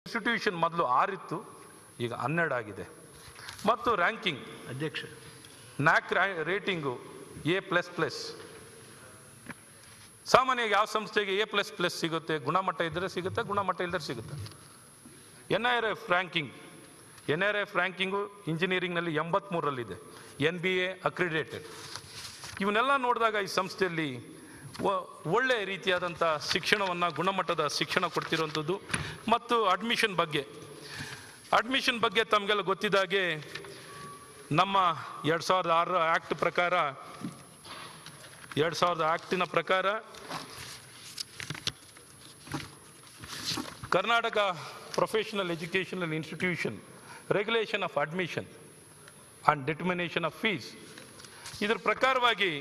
Institution ಮೊದಲು ಆರಿತ್ತು ಈಗ ಹನ್ನೆರಡು ಆಗಿದೆ ಮತ್ತು ರ್ಯಾಂಕಿಂಗ್ ಅಧ್ಯಕ್ಷ NAAC rating A plus plus ಸಾಮಾನ್ಯವಾಗಿ ಯಾವ ಸಂಸ್ಥೆಗೆ ಎ ಪ್ಲಸ್ ಪ್ಲಸ್ ಸಿಗುತ್ತೆ ಗುಣಮಟ್ಟ ಇದ್ದರೆ ಸಿಗುತ್ತೆ ಗುಣಮಟ್ಟ ಇಲ್ಲದ್ರೆ ಸಿಗುತ್ತೆ N I R F ranking N R F ranking ಇಂಜಿನಿಯರಿಂಗ್ನಲ್ಲಿ ಎಂಬತ್ತ್ಮೂರರಲ್ಲಿದೆ ಎನ್ ಬಿ ಎ ಅಕ್ರಿಡೇಟೆಡ್ ಇವನ್ನೆಲ್ಲ ನೋಡಿದಾಗ ಈ ಸಂಸ್ಥೆಯಲ್ಲಿ ಒ- ಒಳ್ಳೆ ರೀತಿಯಾದಂಥ ಶಿಕ್ಷಣವನ್ನು ಗುಣಮಟ್ಟದ ಶಿಕ್ಷಣ ಕೊಡ್ತಿರುವಂಥದ್ದು ಮತ್ತು ಅಡ್ಮಿಷನ್ ಬಗ್ಗೆ ಅಡ್ಮಿಷನ್ ಬಗ್ಗೆ ತಮಗೆಲ್ಲ ಗೊತ್ತಿದ್ದಾಗೆ ನಮ್ಮ ಎರಡು ಸಾವಿರದ ಆರರ ಆ್ಯಕ್ಟ್ ಪ್ರಕಾರ ಎರಡು ಸಾವಿರದ ಆ್ಯಕ್ಟಿನ ಪ್ರಕಾರ Karnataka professional educational institution regulation of admission and determination of fees ಇದರ ಪ್ರಕಾರವಾಗಿ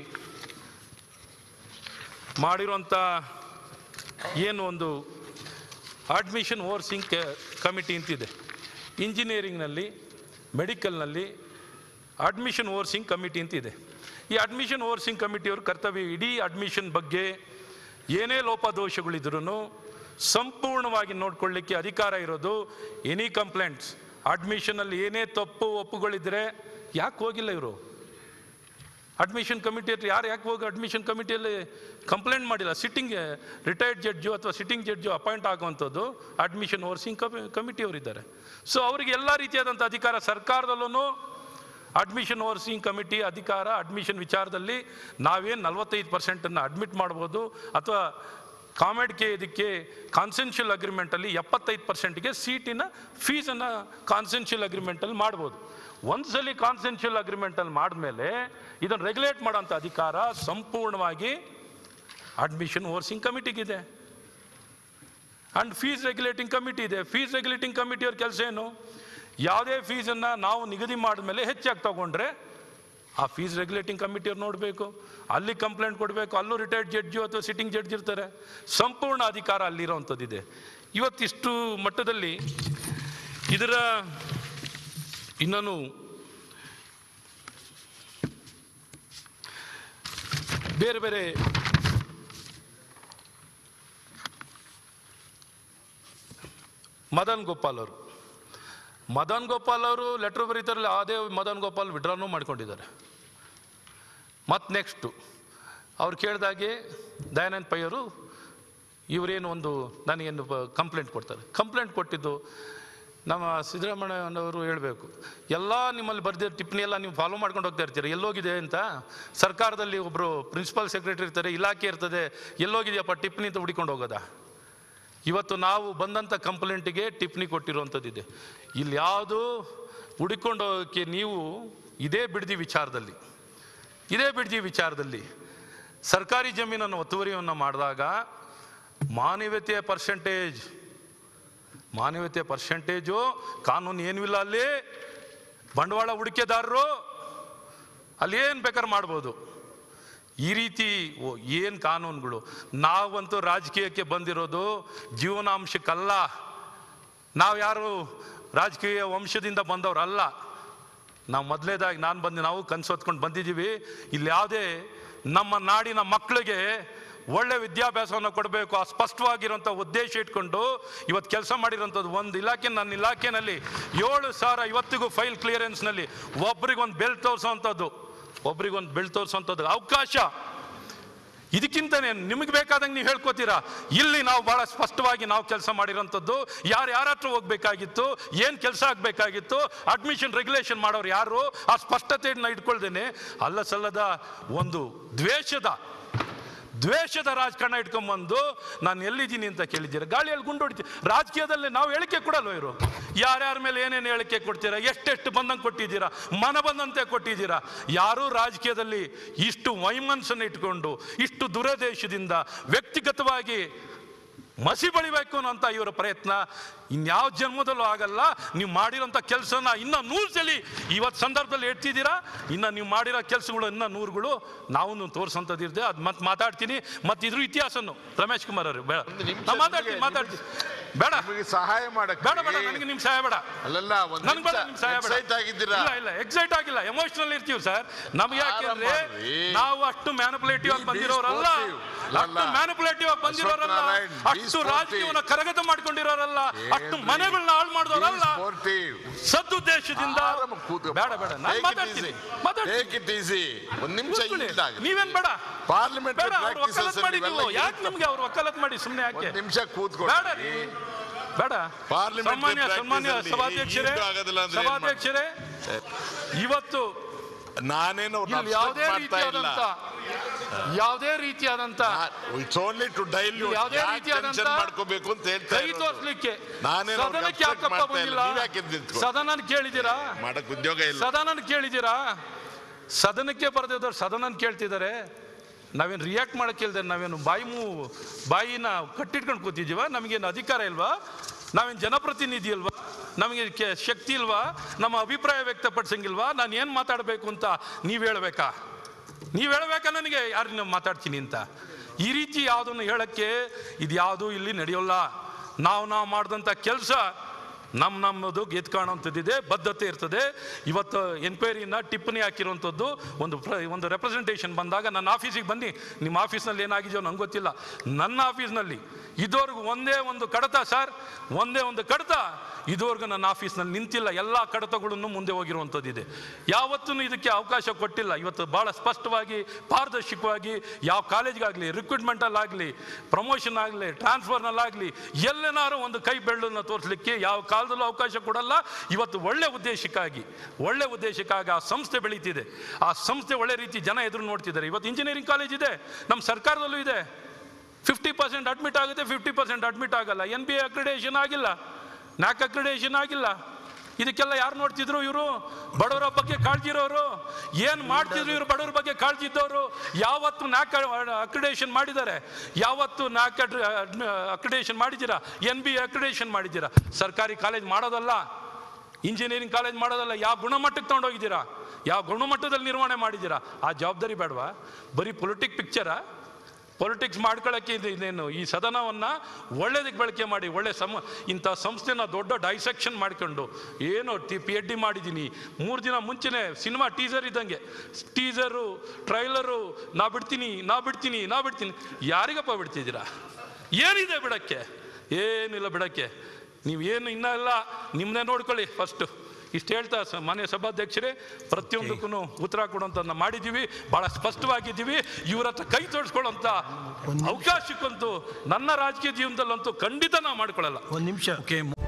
ಮಾಡಿರುವಂಥ ಏನು ಒಂದು ಅಡ್ಮಿಷನ್ ಓವರ್ಸಿಂಗ್ ಕಮಿಟಿ ಅಂತಿದೆ ಇಂಜಿನಿಯರಿಂಗ್ನಲ್ಲಿ ಮೆಡಿಕಲ್ನಲ್ಲಿ ಅಡ್ಮಿಷನ್ ಓವರ್ಸಿಂಗ್ ಕಮಿಟಿ ಅಂತಿದೆ ಈ ಅಡ್ಮಿಷನ್ ಓವರ್ಸಿಂಗ್ ಕಮಿಟಿಯವರು ಕರ್ತವ್ಯ ಇಡೀ ಅಡ್ಮಿಷನ್ ಬಗ್ಗೆ ಏನೇ ಲೋಪದೋಷಗಳಿದ್ರೂ ಸಂಪೂರ್ಣವಾಗಿ ನೋಡ್ಕೊಳ್ಳಿಕ್ಕೆ ಅಧಿಕಾರ ಇರೋದು ಎನಿ ಕಂಪ್ಲೇಂಟ್ಸ್ ಅಡ್ಮಿಷನಲ್ಲಿ ಏನೇ ತಪ್ಪು ಒಪ್ಪುಗಳಿದ್ರೆ ಯಾಕೆ ಹೋಗಿಲ್ಲ ಇವರು ಅಡ್ಮಿಷನ್ ಕಮಿಟಿ ಹತ್ರ ಯಾರು ಯಾಕೆ ಹೋಗಿ ಅಡ್ಮಿಷನ್ ಕಮಿಟಿಯಲ್ಲಿ ಕಂಪ್ಲೇಂಟ್ ಮಾಡಿಲ್ಲ ಸಿಟ್ಟಿಂಗ್ ರಿಟೈರ್ಡ್ ಜಡ್ಜು ಅಥವಾ ಸಿಟ್ಟಿಂಗ್ ಜಡ್ಜು ಅಪಾಯಿಂಟ್ ಆಗುವಂಥದ್ದು ಅಡ್ಮಿಷನ್ ಓವರ್ಸಿಂಗ್ ಕಮಿ ಕಮಿಟಿಯವರಿದ್ದಾರೆ ಸೊ ಅವರಿಗೆ ಎಲ್ಲ ರೀತಿಯಾದಂಥ ಅಧಿಕಾರ ಸರ್ಕಾರದಲ್ಲೂ ಅಡ್ಮಿಷನ್ ಓವರ್ಸಿಂಗ್ ಕಮಿಟಿ ಅಧಿಕಾರ ಅಡ್ಮಿಷನ್ ವಿಚಾರದಲ್ಲಿ ನಾವೇನು ನಲವತ್ತೈದು ಪರ್ಸೆಂಟನ್ನು ಅಡ್ಮಿಟ್ ಮಾಡ್ಬೋದು ಅಥವಾ ಕಾಮೆಡ್ಗೆ ಇದಕ್ಕೆ ಕಾನ್ಸೆನ್ಷಿಯಲ್ ಅಗ್ರಿಮೆಂಟಲ್ಲಿ ಎಪ್ಪತ್ತೈದು ಪರ್ಸೆಂಟ್ಗೆ ಸೀಟಿನ ಫೀಸನ್ನು ಕಾನ್ಸೆನ್ಷಿಯಲ್ ಅಗ್ರಿಮೆಂಟಲ್ಲಿ ಮಾಡ್ಬೋದು ಒಂದು ಸಲ ಕಾನ್ಸೆನ್ಷಿಯಲ್ ಅಗ್ರಿಮೆಂಟಲ್ಲಿ ಮಾಡಿದ್ಮೇಲೆ ಇದನ್ನು ರೆಗ್ಯುಲೇಟ್ ಮಾಡೋಂಥ ಅಧಿಕಾರ ಸಂಪೂರ್ಣವಾಗಿ ಅಡ್ಮಿಷನ್ ಓವರ್ಸಿಂಗ್ ಕಮಿಟಿಗಿದೆ ಆ್ಯಂಡ್ ಫೀಸ್ ರೆಗ್ಯುಲೇಟಿಂಗ್ ಕಮಿಟಿ ಇದೆ ಫೀಸ್ ರೆಗ್ಯುಲೇಟಿಂಗ್ ಕಮಿಟಿಯವ್ರ ಕೆಲಸ ಏನು ಯಾವುದೇ ಫೀಸನ್ನು ನಾವು ನಿಗದಿ ಮಾಡಿದ್ಮೇಲೆ ಹೆಚ್ಚಾಗಿ ತಗೊಂಡ್ರೆ ಆ ಫೀಸ್ ರೆಗ್ಯುಲೇಟಿಂಗ್ ಕಮಿಟಿಯವ್ರು ನೋಡಬೇಕು ಅಲ್ಲಿ ಕಂಪ್ಲೇಂಟ್ ಕೊಡಬೇಕು ಅಲ್ಲೂ ರಿಟೈರ್ಡ್ ಜಡ್ಜು ಅಥವಾ ಸಿಟ್ಟಿಂಗ್ ಜಡ್ಜ್ ಇರ್ತಾರೆ ಸಂಪೂರ್ಣ ಅಧಿಕಾರ ಅಲ್ಲಿರೋವಂಥದ್ದಿದೆ ಇವತ್ತಿಷ್ಟು ಮಟ್ಟದಲ್ಲಿ ಇದರ ಇನ್ನೂ ಬೇರೆ ಬೇರೆ ಮದನ್ ಗೋಪಾಲ್ ಅವರು ಮದನ್ ಗೋಪಾಲ್ ಅವರು ಲೆಟ್ರ್ ಬರೀತಾರಲ್ಲ ಅದೇ ಮದನ್ ಗೋಪಾಲ್ ವಿಡ್ರಾನು ಮಾಡ್ಕೊಂಡಿದ್ದಾರೆ ಮತ್ತು ನೆಕ್ಸ್ಟು ಅವ್ರು ಕೇಳಿದಾಗೆ ದಯಾನಂದ್ ಪೈ ಅವರು ಇವರೇನು ಒಂದು ನನಗೇನು ಕಂಪ್ಲೇಂಟ್ ಕೊಡ್ತಾರೆ ಕಂಪ್ಲೇಂಟ್ ಕೊಟ್ಟಿದ್ದು ನಮ್ಮ ಸಿದ್ದರಾಮಯ್ಯನವರು ಹೇಳಬೇಕು ಎಲ್ಲ ನಿಮ್ಮಲ್ಲಿ ಬರ್ದಿರೋ ಟಿಪ್ಪಣಿ ಎಲ್ಲ ನೀವು ಫಾಲೋ ಮಾಡ್ಕೊಂಡು ಹೋಗ್ತಾ ಇರ್ತೀರಿ ಎಲ್ಲೋಗಿದೆ ಅಂತ ಸರ್ಕಾರದಲ್ಲಿ ಒಬ್ಬರು ಪ್ರಿನ್ಸಿಪಲ್ ಸೆಕ್ರೆಟರಿ ಇರ್ತಾರೆ ಇಲಾಖೆ ಇರ್ತದೆ ಎಲ್ಲೋಗಿದೆಯಪ್ಪ ಟಿಪ್ಪಣಿ ಅಂತ ಹುಡಿಕೊಂಡು ಹೋಗೋದಾ ಇವತ್ತು ನಾವು ಬಂದಂಥ ಕಂಪ್ಲೇಂಟಿಗೆ ಟಿಪ್ಪಣಿ ಕೊಟ್ಟಿರುವಂಥದ್ದಿದೆ ಇಲ್ಲಿ ಯಾವುದು ಹುಡುಕೊಂಡು ಹೋಗೋಕ್ಕೆ ನೀವು ಇದೇ ಬಿಡದಿ ವಿಚಾರದಲ್ಲಿ ಇದೇ ಬಿಡದಿ ವಿಚಾರದಲ್ಲಿ ಸರ್ಕಾರಿ ಜಮೀನನ್ನು ಒತ್ತುವರಿಯನ್ನು ಮಾಡಿದಾಗ ಮಾನವೀಯತೆಯ ಪರ್ಸೆಂಟೇಜ್ ಮಾನವೀಯತೆಯ ಪರ್ಸೆಂಟೇಜು ಕಾನೂನು ಏನೂ ಇಲ್ಲ ಅಲ್ಲಿ ಬಂಡವಾಳ ಹೂಡಿಕೆದಾರರು ಅಲ್ಲಿ ಏನು ಬೇಕಾದ್ರೆ ಮಾಡ್ಬೋದು ಈ ರೀತಿ ಏನು ಕಾನೂನುಗಳು ನಾವಂತೂ ರಾಜಕೀಯಕ್ಕೆ ಬಂದಿರೋದು ಜೀವನಾಂಶಕ್ಕಲ್ಲ ನಾವು ಯಾರು ರಾಜಕೀಯ ವಂಶದಿಂದ ಬಂದವರಲ್ಲ ನಾವು ಮೊದಲೇದಾಗಿ ನಾನು ಬಂದು ನಾವು ಕನ್ಸು ಹೊತ್ಕೊಂಡು ಬಂದಿದ್ದೀವಿ ಇಲ್ಲಿ ಯಾವುದೇ ನಮ್ಮ ನಾಡಿನ ಮಕ್ಕಳಿಗೆ ಒಳ್ಳೆ ವಿದ್ಯಾಭ್ಯಾಸವನ್ನು ಕೊಡಬೇಕು ಆ ಸ್ಪಷ್ಟವಾಗಿರುವಂಥ ಉದ್ದೇಶ ಇಟ್ಕೊಂಡು ಇವತ್ತು ಕೆಲಸ ಮಾಡಿರೋಂಥದ್ದು ಒಂದು ಇಲಾಖೆ ನನ್ನ ಇಲಾಖೆನಲ್ಲಿ ಏಳು ಸಾವಿರ ಇವತ್ತಿಗೂ ಫೈಲ್ ಕ್ಲಿಯರೆನ್ಸ್ನಲ್ಲಿ ಒಬ್ರಿಗೊಂದು ಬೆಲ್ ತೋರಿಸೋವಂಥದ್ದು ಒಬ್ರಿಗೊಂದು ಬೆಲ್ ತೋರಿಸೋವಂಥದ್ದು ಅವಕಾಶ ಇದಕ್ಕಿಂತನೇ ನಿಮಗೆ ಬೇಕಾದಂಗೆ ನೀವು ಹೇಳ್ಕೊತೀರಾ ಇಲ್ಲಿ ನಾವು ಭಾಳ ಸ್ಪಷ್ಟವಾಗಿ ನಾವು ಕೆಲಸ ಮಾಡಿರೋಂಥದ್ದು ಯಾರು ಯಾರ ಹತ್ರ ಹೋಗ್ಬೇಕಾಗಿತ್ತು ಏನು ಕೆಲಸ ಆಗಬೇಕಾಗಿತ್ತು ಅಡ್ಮಿಷನ್ ರೆಗ್ಯುಲೇಷನ್ ಮಾಡೋರು ಯಾರು ಆ ಸ್ಪಷ್ಟತೆಯನ್ನು ಇಟ್ಕೊಳ್ದೇನೆ ಅಲ್ಲ ಸಲ್ಲದ ಒಂದು ದ್ವೇಷದ ದ್ವೇಷದ ರಾಜಕಾರಣ ಇಟ್ಕೊಂಬಂದು ನಾನು ಎಲ್ಲಿದ್ದೀನಿ ಅಂತ ಕೇಳಿದ್ದೀರ ಗಾಳಿಯಲ್ಲಿ ಗುಂಡು ಹೊಡಿತೀವಿ ರಾಜಕೀಯದಲ್ಲಿ ನಾವು ಹೇಳಿಕೆ ಕೊಡಲ್ವ ಇವರು ಯಾರ್ಯಾರ ಮೇಲೆ ಏನೇನು ಹೇಳಿಕೆ ಕೊಡ್ತೀರಾ ಎಷ್ಟೆಷ್ಟು ಬಂದಂಗೆ ಕೊಟ್ಟಿದ್ದೀರಾ ಮನ ಬಂದಂತೆ ಕೊಟ್ಟಿದ್ದೀರಾ ಯಾರೂ ರಾಜಕೀಯದಲ್ಲಿ ಇಷ್ಟು ವೈಮನಸ್ಸನ್ನು ಇಟ್ಕೊಂಡು ಇಷ್ಟು ದುರದೇಶದಿಂದ ವ್ಯಕ್ತಿಗತವಾಗಿ ಮಸಿ ಬಳಿಬೇಕು ಅನ್ನೋಂಥ ಇವರ ಪ್ರಯತ್ನ ಇನ್ಯಾವ ಜನ್ಮದಲ್ಲೂ ಆಗಲ್ಲ ನೀವು ಮಾಡಿರೋಂಥ ಕೆಲಸನ ಇನ್ನೂ ನೂರು ಸಲ ಇವತ್ತು ಸಂದರ್ಭದಲ್ಲಿ ಎಡ್ತಿದ್ದೀರಾ ಇನ್ನು ನೀವು ಮಾಡಿರೋ ಕೆಲಸಗಳು ಇನ್ನೂ ನೂರುಗಳು ನಾವು ತೋರಿಸೋಂಥದ್ದು ಇರುತ್ತೆ ಅದು ಮತ್ತೆ ಮಾತಾಡ್ತೀನಿ ಮತ್ತು ಇದ್ರ ಇತಿಹಾಸನು ರಮೇಶ್ ಕುಮಾರ್ ಅವರು ಬೇಡ ಒಂದು ನಿಮಿಷ ನಾನು ಮಾತಾಡ್ತೀನಿ ನಿಮಗೆ- ಮಾತಾಡ್ತೀನಿ ಬೇಡ ನಿಮಗೆ ಸಹಾಯ ಮಾಡಕ್ಕೆ ಬೇಡ ಬೇಡ ನನಗೆ ನಿಮ್ಮ ಸಹಾಯ ಬೇಡ ಅಲ್ಲಲ್ಲ ಒಂದು ನನ್ಗೆ ಬೇಡ ನಿಮ್ಮ ಸಹಾಯ ಬೇಡ ಎಕ್ಸೈಟ್ ಆಗಿದ್ದೀರಾ ಇಲ್ಲ ಇಲ್ಲ ಎಕ್ಸೈಟ್ ಆಗಿಲ್ಲ ಎಮೋಷನಲ್ ಇರ್ತೀವಿ ಸರ್ ನಮ್ಗೆ ಯಾಕೆಂದ್ರೆ ಆರಾಮ ಮಾಡ್ರಿ. ನಾವು ಅಷ್ಟು ಮ್ಯಾನಿಪುಲೇಟಿವ್ ಆಗಿ Be ಬಂದಿರೋರಲ್ಲ sportive. ಅಷ್ಟು ಮ್ಯಾನಿಪುಲೇಟಿವ್ ಆಗಿ ಬಂದಿರೋರಲ್ಲ ಅಶ್ವತ್ಥನಾರಾಯಣ್, ಅಷ್ಟು be sportive. ರಾಜಕೀಯವನ್ನ ಕರಗತ ಮಾಡ್ಕೊಂಡಿರೋರಲ್ಲ ಅಷ್ಟು ಏನ್ರಿ? ಮನೆಗಳನ್ನ ಹಾಳು ಮಾಡಿದವರಲ್ಲ ಸ್ಪೋರ್ಟಿವ್ ಸದುದ್ದೇಶದಿಂದ ಆರಾಮ ಕೂತ್ಕೊ. ಬೇಡ ಬೇಡ ನಾನು Take it ಮಾತಾಡ್ತೀನಿ easy. ಮಾತಾಡ್ತೀನಿ Take it easy. ಒಂದ್ ನಿಮಿಷ ಕೂತ್ಕೊಳ್ಳಿ. ಇಲ್ದಾಗ ನೀವೇನ್ ಬೇಡ ಪಾರ್ಲಿಮೆಂಟ್ ಬೇಡ ಅವ್ರು ವಕಾಲತ್ ಮಾಡಿ ನೀವು ಯಾಕೆ ನಿಮ್ಗೆ ಅವ್ರು ವಕಾಲತ್ ಮಾಡಿ ಸುಮ್ಮನೆ ಯಾಕೆ ಒಂದ್ ನಿಮಿಷ ಬೇಡ ಕೂತ್ಕೊಳ್ಳಿ ರೀ ಬೇಡ Parliamentary ಸನ್ಮಾನ್ಯ practice ಸನ್ಮಾನ್ಯ ಅಲ್ಲಿ ಸಭಾಧ್ಯಕ್ಷರೇ ಹಿಂದೂ ಆಗೋದಿಲ್ಲ ಅಂದ್ರೆ ಏನ್ ಸಭಾಧ್ಯಕ್ಷರೇ ಇವತ್ತು ನಾನೇನು ಇಲ್ಲಿ ಯಾವುದೇ ರೀತಿಯಾದಂತ ಯಾವುದೇ ರೀತಿಯಾದಂತ ಇಟ್ಸ್ ಓನ್ಲಿ ಟು ಡೈಲ್ಯೂಟ್ ಯಾವುದೇ ಯಾಕೆ ರೀತಿಯಾದಂತ ಟೆನ್ಷನ್ ಮಾಡ್ಕೋಬೇಕು ಅಂತ ಹೇಳ್ತಾ ಕೈ ಇರೋದು. ತೋರ್ಸ್ಲಿಕ್ಕೆ ನಾನೇನು ಅವ್ರಿಗೆ ಸದನಕ್ಕೆ upset ಯಾಕಪ್ಪ ಮಾಡ್ತಾ ಇಲ್ಲ. ಬಂದಿಲ್ಲ ನೀವ್ ಯಾಕೆ ಎದ್ದು ನಿಂತ್ಕೊ- ಸದನ ಕೇಳಿದ್ದೀರಾ ಮಾಡಕ್ ಉದ್ಯೋಗ ಇಲ್ಲ ಸದನ ಕೇಳಿದ್ದೀರಾ ಸದನಕ್ಕೆ ಬರೆದಿದ್ದವ್ರು ಸದನ ಕೇಳ್ತಿದ್ದಾರೆ ನಾವೇನು ರಿಯಾಕ್ಟ್ ಮಾಡಕ್ಕೆ ಇಲ್ದೆ ನಾವೇನು ಬಾಯಿ ಮೂ ಬಾಯಿನ ಕಟ್ಟಿಟ್ಕೊಂಡು ಕೂತಿದ್ದೀವ ನಮಗೇನು ಅಧಿಕಾರ ಇಲ್ವಾ ನಾವೇನು ಜನಪ್ರತಿನಿಧಿ ಅಲ್ವಾ ನಮಗೆ ಕೆ- ಶಕ್ತಿ ಇಲ್ವಾ ನಮ್ಮ ಅಭಿಪ್ರಾಯ ವ್ಯಕ್ತಪಡಿಸಂಗಿಲ್ವಾ ನಾನು ಏನು ಮಾತಾಡಬೇಕು ಅಂತ ನೀವು ಹೇಳ್ಬೇಕಾ ನೀವು ಹೇಳ್ಬೇಕಾ ನನಗೆ ಯಾರು ನೀವು ಮಾತಾಡ್ತೀನಿ ಅಂತ ಈ ರೀತಿ ಯಾವುದನ್ನು ಹೇಳಕ್ಕೆ ಇದು ಯಾವುದೂ ಇಲ್ಲಿ ನಡೆಯೋಲ್ಲ ನಾವು ನಾವು ಮಾಡಿದಂಥ ಕೆಲಸ ನಮ್ಮ ನಮ್ಮದು ಗೆದ್ಕಾಣೋಂಥದ್ದಿದೆ ಬದ್ಧತೆ ಇರ್ತದೆ ಇವತ್ತು ಎನ್ಕ್ವೈರಿನ ಟಿಪ್ಪಣಿ ಹಾಕಿರುವಂಥದ್ದು ಒಂದು ಪ್ರ- ಒಂದು ರೆಪ್ರೆಸೆಂಟೇಷನ್ ಬಂದಾಗ ನನ್ನ ಆಫೀಸಿಗೆ ಬನ್ನಿ ನಿಮ್ಮ ಆಫೀಸ್ನಲ್ಲಿ ಏನಾಗಿದೆಯೋ ನಂಗೆ ಗೊತ್ತಿಲ್ಲ ನನ್ನ ಆಫೀಸ್ನಲ್ಲಿ ಇದುವರೆಗೂ ಒಂದೇ ಒಂದು ಕಡತ ಸರ್ ಒಂದೇ ಒಂದು ಕಡತ ಇದುವರೆಗೂ ನನ್ನ ಆಫೀಸ್ನಲ್ಲಿ ನಿಂತಿಲ್ಲ ಎಲ್ಲ ಕಡತಗಳನ್ನು ಮುಂದೆ ಹೋಗಿರುವಂಥದ್ದಿದೆ ಯಾವತ್ತೂ ಇದಕ್ಕೆ ಅವಕಾಶ ಕೊಟ್ಟಿಲ್ಲ ಇವತ್ತು ಭಾಳ ಸ್ಪಷ್ಟವಾಗಿ ಪಾರದರ್ಶಕವಾಗಿ ಯಾವ ಕಾಲೇಜ್ಗಾಗಲಿ ರಿಕ್ರೂಟ್ಮೆಂಟಲ್ಲಾಗಲಿ ಪ್ರಮೋಷನ್ ಆಗಲಿ ಟ್ರಾನ್ಸ್ಫರ್ನಲ್ಲಾಗಲಿ ಎಲ್ಲೇನಾರು ಒಂದು ಕೈ ಬೆಳ್ಳನ್ನು ತೋರಿಸ್ಲಿಕ್ಕೆ ಯಾವ ಕಾಲದಲ್ಲೂ ಅವಕಾಶ ಕೊಡಲ್ಲ ಇವತ್ತು ಒಳ್ಳೆ ಉದ್ದೇಶಕ್ಕಾಗಿ ಒಳ್ಳೆ ಉದ್ದೇಶಕ್ಕಾಗಿ ಆ ಸಂಸ್ಥೆ ಬೆಳೀತಿದೆ ಆ ಸಂಸ್ಥೆ ಒಳ್ಳೆ ರೀತಿ ಜನ ಎದುರು ನೋಡ್ತಿದ್ದಾರೆ ಇವತ್ತು ಇಂಜಿನಿಯರಿಂಗ್ ಕಾಲೇಜ್ ಇದೆ ನಮ್ಮ ಸರ್ಕಾರದಲ್ಲೂ ಇದೆ ಫಿಫ್ಟಿ ಪರ್ಸೆಂಟ್ ಅಡ್ಮಿಟ್ ಆಗುತ್ತೆ ಫಿಫ್ಟಿ ಪರ್ಸೆಂಟ್ ಅಡ್ಮಿಟ್ ಆಗಲ್ಲ ಎನ್ ಬಿ ಅಕ್ರಿಡೇಷನ್ ಆಗಿಲ್ಲ ನ್ಯಾಕ್ ಅಕ್ರಿಡೇಷನ್ ಆಗಿಲ್ಲ ಇದಕ್ಕೆಲ್ಲ ಯಾರು ನೋಡ್ತಿದ್ರು ಇವರು ಬಡವರ ಬಗ್ಗೆ ಕಾಳಜಿ ಇರೋರು ಏನು ಮಾಡ್ತಿದ್ರು ಇವರು ಬಡವರ ಬಗ್ಗೆ ಕಾಳಜಿ ಇದ್ದವರು ಯಾವತ್ತು ನ್ಯಾಕ್ ಅಕ್ರಿಡೇಷನ್ ಮಾಡಿದ್ದಾರೆ ಯಾವತ್ತು ನ್ಯಾಕ್ ಅಕ್ರಿಡೇಷನ್ ಮಾಡಿದ್ದೀರಾ ಎನ್ ಬಿ ಅಕ್ರಿಡೇಷನ್ ಮಾಡಿದ್ದೀರಾ ಸರ್ಕಾರಿ ಕಾಲೇಜ್ ಮಾಡೋದಲ್ಲ ಇಂಜಿನಿಯರಿಂಗ್ ಕಾಲೇಜ್ ಮಾಡೋದಲ್ಲ ಯಾವ ಗುಣಮಟ್ಟಕ್ಕೆ ತೊಗೊಂಡೋಗಿದ್ದೀರಾ ಯಾವ ಗುಣಮಟ್ಟದಲ್ಲಿ ನಿರ್ವಹಣೆ ಮಾಡಿದ್ದೀರಾ ಆ ಜವಾಬ್ದಾರಿ ಬೇಡವಾ ಬರೀ ಪೊಲಿಟಿಕ್ ಪಿಕ್ಚರಾ ಪೊಲಿಟಿಕ್ಸ್ ಮಾಡ್ಕೊಳ್ಳೋಕ್ಕೆ ಇದು ಇದೇನು ಈ ಸದನವನ್ನು ಒಳ್ಳೇದಕ್ಕೆ ಬಳಕೆ ಮಾಡಿ ಒಳ್ಳೆ ಸಮ ಇಂಥ ಸಂಸ್ಥೆನ ದೊಡ್ಡ ಡೈಸೆಕ್ಷನ್ ಮಾಡ್ಕೊಂಡು ಏನು ಟಿ ಪಿ ಎಚ್ ಡಿ ಮಾಡಿದ್ದೀನಿ ಮೂರು ದಿನ ಮುಂಚೆನೇ ಸಿನಿಮಾ ಟೀಸರ್ ಇದ್ದಂಗೆ ಟೀಸರು ಟ್ರೈಲರು ನಾ ಬಿಡ್ತೀನಿ ನಾ ಬಿಡ್ತೀನಿ ನಾ ಬಿಡ್ತೀನಿ ಯಾರಿಗಪ್ಪ ಬಿಡ್ತಿದ್ದೀರಾ ಏನಿದೆ ಬಿಡಕ್ಕೆ ಏನಿಲ್ಲ ಬಿಡಕ್ಕೆ ನೀವು ಏನು ಇನ್ನೂ ಇಲ್ಲ ನಿಮ್ಮನ್ನೇ ನೋಡ್ಕೊಳ್ಳಿ ಫಸ್ಟು ಇಷ್ಟು ಹೇಳ್ತಾ ಸ ಮಾನ್ಯ ಸಭಾಧ್ಯಕ್ಷರೇ ಪ್ರತಿಯೊಂದಕ್ಕೂ ಉತ್ತರ ಕೊಡುವಂತ ಮಾಡಿದ್ದೀವಿ ಭಾಳ ಸ್ಪಷ್ಟವಾಗಿದ್ದೀವಿ ಇವ್ರ ಹತ್ರ ಕೈ ತೋರಿಸ್ಕೊಳ್ಳೋಂಥ ಅವಕಾಶಕ್ಕಂತೂ ನನ್ನ ರಾಜಕೀಯ ಜೀವನದಲ್ಲಂತೂ ಖಂಡಿತ ನಾವು ಮಾಡ್ಕೊಳ್ಳಲ್ಲ ಒಂದು ನಿಮಿಷ ಓಕೆ